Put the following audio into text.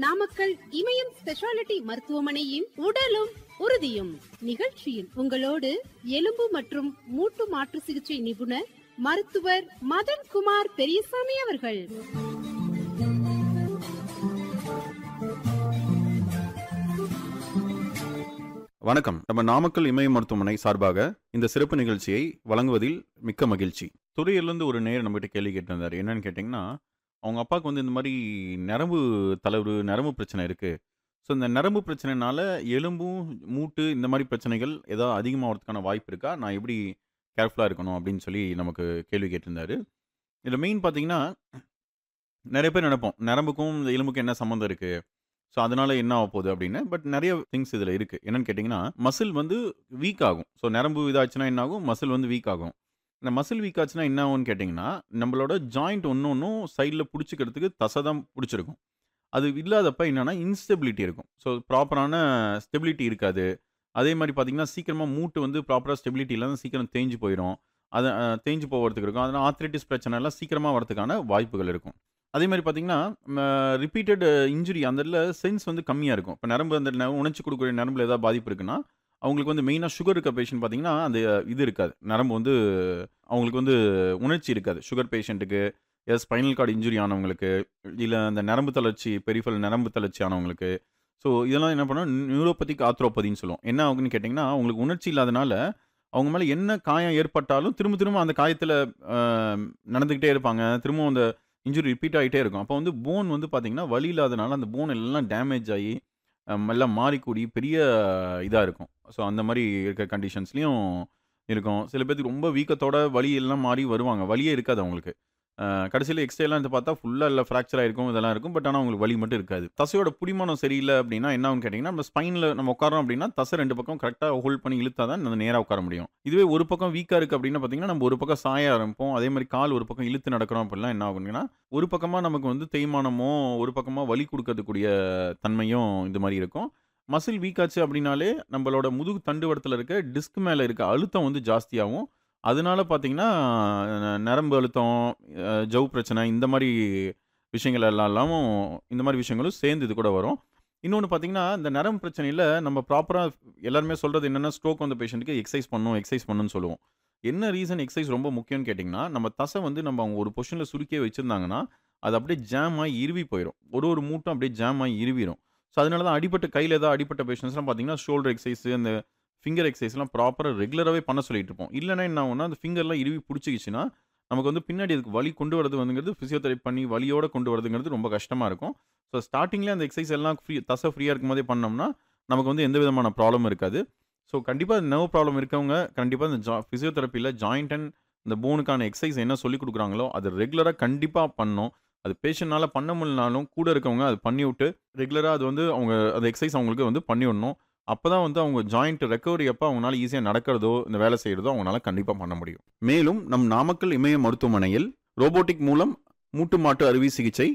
நாமக்கல் இமயம் speciality மருத்துவமனையின் உடலும் உறுதியும் நிகழ்ச்சியில் உங்களோடு எலும்பு மற்றும் மூட்டு மாற்று சிகிச்சை நிபுணர் மருத்துவர் மதன் குமார் பெரியசாமி அவர்கள் வணக்கம் நம்ம நாமக்கல் இமய மருத்துவமனை சார்பாக இந்த சிறப்பு நிகழ்ச்சியை வழங்குவதில் மிக்க மகிழ்ச்சி துறையிலிருந்து ஒரு நேர் நம்மகிட்ட கேள்வி கேட்டிருந்தார் என்னன்னு கேட்டிங்கன்னா அவங்க அப்பாவுக்கு வந்து இந்த மாதிரி நரம்பு தளர்வு நரம்பு பிரச்சனை இருக்கு ஸோ இந்த நரம்பு பிரச்சனைனால எலும்பும் மூட்டு இந்த மாதிரி பிரச்சனைகள் ஏதாவது அதிகமாகிறதுக்கான வாய்ப்பு இருக்கா நான் எப்படி கேர்ஃபுல்லாக இருக்கணும் அப்படின்னு சொல்லி நமக்கு கேள்வி கேட்டிருந்தாரு இதில் மெயின் பார்த்தீங்கன்னா நிறைய பேர் நினைப்போம் நரம்புக்கும் இந்த எலும்புக்கும் என்ன சம்மந்தம் இருக்கு ஸோ அதனால என்ன ஆக போகுது அப்படின்னு பட் நிறைய திங்ஸ் இதில் இருக்கு என்னன்னு கேட்டிங்கன்னா மசில் வந்து வீக் ஆகும் ஸோ நரம்பு இதாச்சுன்னா என்ன ஆகும் மசில் வந்து வீக் ஆகும் இந்த மசில் வீக் ஆச்சுன்னா என்ன ஆகும்னு கேட்டிங்கன்னா நம்மளோட ஜாயிண்ட் ஒன்று ஒன்றும் சைடில் பிடிச்சிக்கிறதுக்கு தசை தான் பிடிச்சிருக்கும் அது இல்லாதப்ப என்னன்னா இன்ஸ்டெபிலிட்டி இருக்கும் ஸோ ப்ராப்பரான ஸ்டெபிலிட்டி இருக்காது அதே மாதிரி பார்த்தீங்கன்னா சீக்கிரமாக மூட்டு வந்து ப்ராப்பராக ஸ்டெபிலிட்டி இல்லாத சீக்கிரம் தேஞ்சு போயிடும் அது அஹ், தேஞ்சு போகிறதுக்கு இருக்கும் அதனால் ஆத்ரைட்டிஸ் பிரச்சனை எல்லாம் சீக்கிரமாக வரதுக்கான வாய்ப்புகள் இருக்கும் அதே மாதிரி பார்த்தீங்கன்னா ரிப்பீட்டட் இன்ஜுரி அந்த இடத்துல சென்ஸ் வந்து கம்மியாக இருக்கும் இப்போ நரம்பு அந்த ந- உணர்ச்சி கொடுக்கக்கூடிய நரம்புல ஏதாவது பாதிப்பு இருக்குன்னா அவங்களுக்கு வந்து மெயினாக சுகர் இருக்க பேஷண்ட் பார்த்தீங்கன்னா அந்த இது இருக்காது நரம்பு வந்து அவங்களுக்கு வந்து உணர்ச்சி இருக்காது சுகர் பேஷண்ட்டுக்கு ஸ்பைனல் கார்டு இன்ஜுரி ஆனவங்களுக்கு இல்லை அந்த நரம்பு தளர்ச்சி பெரிஃபல் நரம்பு தளர்ச்சி ஆனவங்களுக்கு ஸோ இதெல்லாம் என்ன பண்ணோம் நியூரோபதிக் ஆத்ரோபதின்னு சொல்லுவோம் என்ன ஆகுன்னு கேட்டிங்கன்னா அவங்களுக்கு உணர்ச்சி இல்லாதனால அவங்க மேலே என்ன காயம் ஏற்பட்டாலும் திரும்ப திரும்ப அந்த காயத்தில் நடந்துக்கிட்டே இருப்பாங்க திரும்பவும் அந்த இன்ஜுரி ரிப்பீட் ஆகிட்டே இருக்கும் அப்போ வந்து போன் வந்து பார்த்தீங்கன்னா வலி இல்லாதனால அந்த போன் எல்லாம் டேமேஜ் ஆகி அஹ், எல்லாம் மாறிக்கூடி பெரிய இதாக இருக்கும் ஸோ அந்த மாதிரி இருக்க கண்டிஷன்ஸ்லையும் இருக்கும் சில பேருக்கு ரொம்ப வீக்கத்தோட வலி எல்லாம் மாறி வருவாங்க வலியே இருக்காது அவங்களுக்கு கடைசியில் எக்ஸ்ட்ரா எடுத்து பார்த்தா ஃபுல்லாக இல்லை ஃப்ராக்சர் ஆயிருக்கும் இதெல்லாம் இருக்கும் பட் ஆனால் அவங்களுக்கு வலி மட்டும் இருக்காது தசையோட பிடிமானம் சரியில்லை அப்படின்னா என்ன ஆகும் கேட்டிங்கன்னா நம்ம ஸ்பைனில் நம்ம உட்காரோம் அப்படின்னா தசை ரெண்டு பக்கம் கரெக்டாக ஹோல்ட் பண்ணி இழுத்தா தான் நம்ம நேராக உட்கார முடியும் இதுவே ஒரு பக்கம் வீக்காக இருக்குது அப்படின்னா பார்த்தீங்கன்னா நம்ம ஒரு பக்கம் சாய ஆரம்பிப்போம் அதே மாதிரி கால் ஒரு பக்கம் இழுத்து நடக்கிறோம் அப்படிலாம் என்ன ஆகுங்கன்னா ஒரு பக்கமாக நமக்கு வந்து தேய்மானமோ ஒரு பக்கமாக வலி கொடுக்கறதுக்கூடிய தன்மையும் இந்த மாதிரி இருக்கும் மசில் வீக் ஆச்சு அப்படின்னாலே நம்மளோட முதுகு தண்டுவடத்தில் இருக்க டிஸ்க் மேலே இருக்க அழுத்தம் வந்து ஜாஸ்தியாகும் அதனால பார்த்தீங்கன்னா ந- நரம்பு அழுத்தம் அஹ், ஜவ் பிரச்சனை இந்த மாதிரி விஷயங்கள் எல்லாம் இல்லாமல் இந்த மாதிரி விஷயங்களும் சேர்ந்து இது கூட வரும் இன்னொன்று பார்த்தீங்கன்னா இந்த நரம்பு பிரச்சனையில் நம்ம ப்ராப்பராக எல்லாருமே சொல்கிறது என்னென்னா ஸ்ட்ரோக் வந்த பேஷண்ட்டுக்கு எக்ஸசைஸ் பண்ணும் எக்ஸசைஸ் பண்ணணும்னு சொல்லுவோம் என்ன ரீசன் எக்ஸசைஸ் ரொம்ப முக்கியம்னு கேட்டிங்கன்னா நம்ம தசை வந்து நம்ம அவங்க ஒரு பொசிஷனில் சுருக்கியே வச்சுருந்தாங்கன்னா அது அப்படியே ஜாம் ஆகி இறுவி போயிடும் ஒரு ஒரு மூட்டும் அப்படியே ஜாம் ஆகி இறுவிடும் ஸோ அதனால தான் அடிப்பட்ட கையில் ஏதாவது அடிப்பட்ட பேஷண்ட்ஸ்லாம் பார்த்தீங்கன்னா ஷோல்டர் எக்ஸசைஸ் அந்த ஃபிங்கர் எக்ஸசைஸ்லாம் ப்ராப்பராக ரெகுலராகவே பண்ண சொல்லிட்டு இருப்போம் இல்லைன்னா என்ன ஆகும்னா அந்த ஃபிங்கர்லாம் இறுவி பிடிச்சிக்கிச்சுன்னா நமக்கு வந்து பின்னாடி அதுக்கு வலி கொண்டு வரது வந்துங்கிறது ஃபிசியோதெரப்பி பண்ணி வலியோட கொண்டு வரதுங்கிறது ரொம்ப கஷ்டமாக இருக்கும் ஸோ ஸ்டார்டிங்லேயே அந்த எக்ஸசைஸ் எல்லாம் ஃப்ரீ தசை ஃப்ரீயாக இருக்கும் போதே பண்ணோம்னா நமக்கு வந்து எந்த விதமான ப்ராப்ளம் இருக்காது ஸோ கண்டிப்பாக நர்வ் ப்ராப்ளம் இருக்கவங்க கண்டிப்பாக இந்த ஜா ஃபிசியோதெரப்பியில் ஜாயிண்ட் அண்ட் இந்த போனுக்கான எக்ஸசைஸ் என்ன சொல்லி கொடுக்குறாங்களோ அது ரெகுலராக கண்டிப்பாக பண்ணணும் அது பேஷண்ட்னால பண்ண முடியலனாலும் கூட இருக்கவங்க அது பண்ணி விட்டு ரெகுலராக அது வந்து அவங்க அந்த எக்ஸசைஸ் அவங்களுக்கு வந்து பண்ணி விடணும் அப்போ தான் வந்து அவங்க ஜாயிண்ட் ரெக்கவரி அப்போ அவங்களால ஈஸியாக நடக்கிறதோ இந்த வேலை செய்கிறதோ அவங்களால கண்டிப்பாக பண்ண முடியும் மேலும் நம் நாமக்கல் இமய மருத்துவமனையில் ரோபோட்டிக் மூலம் மூட்டு மாட்டு அறுவை சிகிச்சை